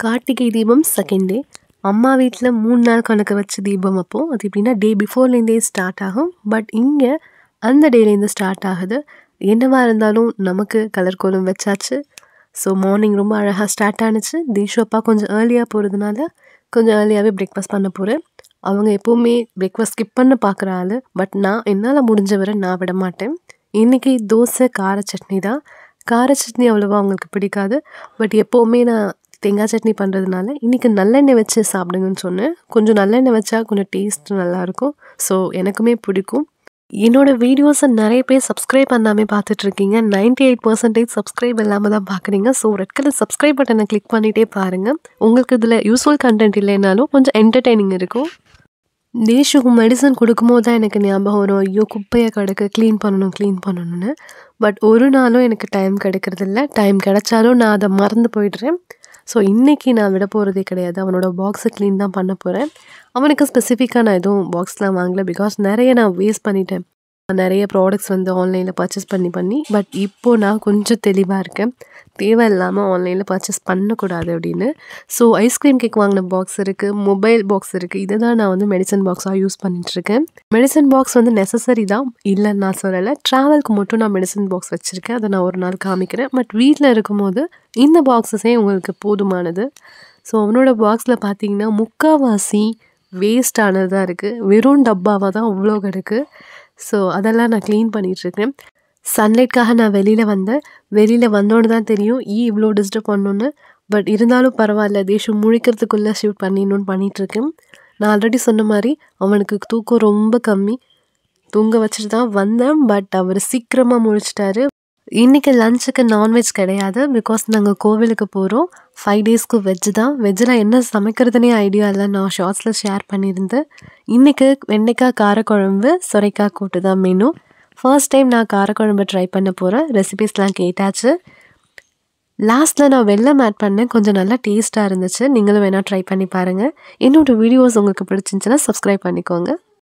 கார்த்திகை தீபம் second day அம்மா வீட்டில் மூணு நாள் கணக்கு வச்ச தீபம் அப்போது அது எப்படின்னா டே பிஃபோர்லேருந்தே ஸ்டார்ட் ஆகும் பட் இங்கே அந்த டேலேருந்து ஸ்டார்ட் ஆகுது என்னவா இருந்தாலும் நமக்கு கலர் கோலம் வச்சாச்சு ஸோ மார்னிங் ரொம்ப அழகாக ஸ்டார்ட் ஆனுச்சு தீஷு அப்பா கொஞ்சம் ஏர்லியாக போகிறதுனால கொஞ்சம் ஏர்லியாகவே பிரேக்ஃபாஸ்ட் பண்ண போகிறேன் அவங்க எப்போவுமே பிரேக்ஃபாஸ்ட் ஸ்கிப் பண்ண பார்க்குற ஆள் பட் நான் என்னால் முடிஞ்ச வரை நான் விட மாட்டேன் இன்றைக்கி தோசை கார சட்னி தான் கார சட்னி அவ்வளோவா அவங்களுக்கு பிடிக்காது பட் எப்போவுமே நான் தேங்காய் சட்னி பண்ணுறதுனால இன்றைக்கி நல்லெண்ணெய் வச்சு சாப்பிடுங்கன்னு சொன்னேன் கொஞ்சம் நல்லெண்ணெய் வச்சா கொஞ்சம் டேஸ்ட் நல்லாயிருக்கும் ஸோ எனக்குமே பிடிக்கும் என்னோடய வீடியோஸை நிறைய பேர் சப்ஸ்கிரைப் பண்ணாமல் பார்த்துட்ருக்கீங்க நைன்டி எயிட் பர்சன்டேஜ் சப்ஸ்கிரைப் இல்லாமல் தான் பார்க்குறீங்க ஸோ ரெட் கலர் சப்ஸ்கிரைப் பட்டனை கிளிக் பண்ணிகிட்டே பாருங்கள் உங்களுக்கு இதில் யூஸ்ஃபுல் கண்டென்ட் இல்லைனாலும் கொஞ்சம் என்டர்டெய்னிங் இருக்கும் தேஷுக்கு மெடிசன் கொடுக்கும்போது தான் எனக்கு ஞாபகம் வரும் ஐயோ குப்பையை கிடக்கு க்ளீன் பண்ணணும் க்ளீன் பண்ணணும்னு பட் ஒரு நாளும் எனக்கு டைம் கிடைக்கிறதில்ல டைம் கிடைச்சாலும் நான் அதை மறந்து போயிடுறேன் ஸோ இன்றைக்கி நான் விட போகிறதே கிடையாது அவனோட பாக்ஸை க்ளீன் தான் பண்ண போகிறேன் அவனுக்கு ஸ்பெசிஃபிக்காக நான் எதுவும் பாக்ஸ்லாம் வாங்கல பிகாஸ் நிறைய நான் வேஸ்ட் பண்ணிட்டேன் நிறைய ப்ராடக்ட்ஸ் வந்து ஆன்லைனில் பர்ச்சேஸ் பண்ணி பண்ணி பட் இப்போது நான் கொஞ்சம் தெளிவாக இருக்கேன் தேவையில்லாமல் ஆன்லைனில் பர்ச்சேஸ் பண்ணக்கூடாது அப்படின்னு ஸோ ஐஸ்கிரீம் கேக் வாங்கின பாக்ஸ் இருக்குது மொபைல் பாக்ஸ் இருக்குது இதை தான் நான் வந்து மெடிசன் பாக்ஸாக யூஸ் பண்ணிட்டுருக்கேன் மெடிசன் பாக்ஸ் வந்து நெசசரி தான் இல்லைன்னு நான் சொல்லலை ட்ராவலுக்கு மட்டும் நான் மெடிசன் பாக்ஸ் வச்சுருக்கேன் அதை நான் ஒரு நாள் காமிக்கிறேன் பட் வீட்டில் இருக்கும்போது இந்த பாக்ஸஸே உங்களுக்கு போதுமானது ஸோ அவனோட பாக்ஸில் பார்த்தீங்கன்னா முக்கால்வாசி வேஸ்ட் ஆனது தான் இருக்குது வெறும் டப்பாவாக தான் அவ்வளோ கிடக்கு ஸோ அதெல்லாம் நான் க்ளீன் பண்ணிகிட்ருக்கேன் சன்லைட்காக நான் வெளியில் வந்தேன் வெளியில் வந்தோன்னு தான் தெரியும் ஈ இவ்வளோ டிஸ்டர்ப் பண்ணணுன்னு பட் இருந்தாலும் பரவாயில்ல தேஷம் முழிக்கிறதுக்குள்ளே ஷூட் பண்ணிடணும்னு பண்ணிகிட்ருக்கேன் நான் ஆல்ரெடி சொன்ன மாதிரி அவனுக்கு தூக்கம் ரொம்ப கம்மி தூங்க வச்சுட்டு தான் வந்தேன் பட் அவர் சீக்கிரமாக முழிச்சிட்டாரு இன்றைக்கி லஞ்சுக்கு நான்வெஜ் கிடையாது பிகாஸ் நாங்கள் கோவிலுக்கு போகிறோம் ஃபைவ் டேஸ்க்கு வெஜ்ஜு தான் வெஜ்ஜில் என்ன சமைக்கிறதுனே ஐடியா இல்லை நான் ஷார்ட்ஸில் ஷேர் பண்ணியிருந்தேன் இன்றைக்கி வெண்டைக்காய் காரக்குழம்பு சுரைக்காய் கூட்டு தான் மெனு ஃபர்ஸ்ட் டைம் நான் காரக்குழம்பு ட்ரை பண்ண போகிறேன் ரெசிபீஸ்லாம் கேட்டாச்சு லாஸ்ட்டில் நான் வெள்ளம் ஆட் பண்ணேன் கொஞ்சம் நல்லா டேஸ்ட்டாக இருந்துச்சு நீங்களும் வேணால் ட்ரை பண்ணி பாருங்கள் என்னோடய வீடியோஸ் உங்களுக்கு பிடிச்சிருந்துச்சுன்னா சப்ஸ்கிரைப் பண்ணிக்கோங்க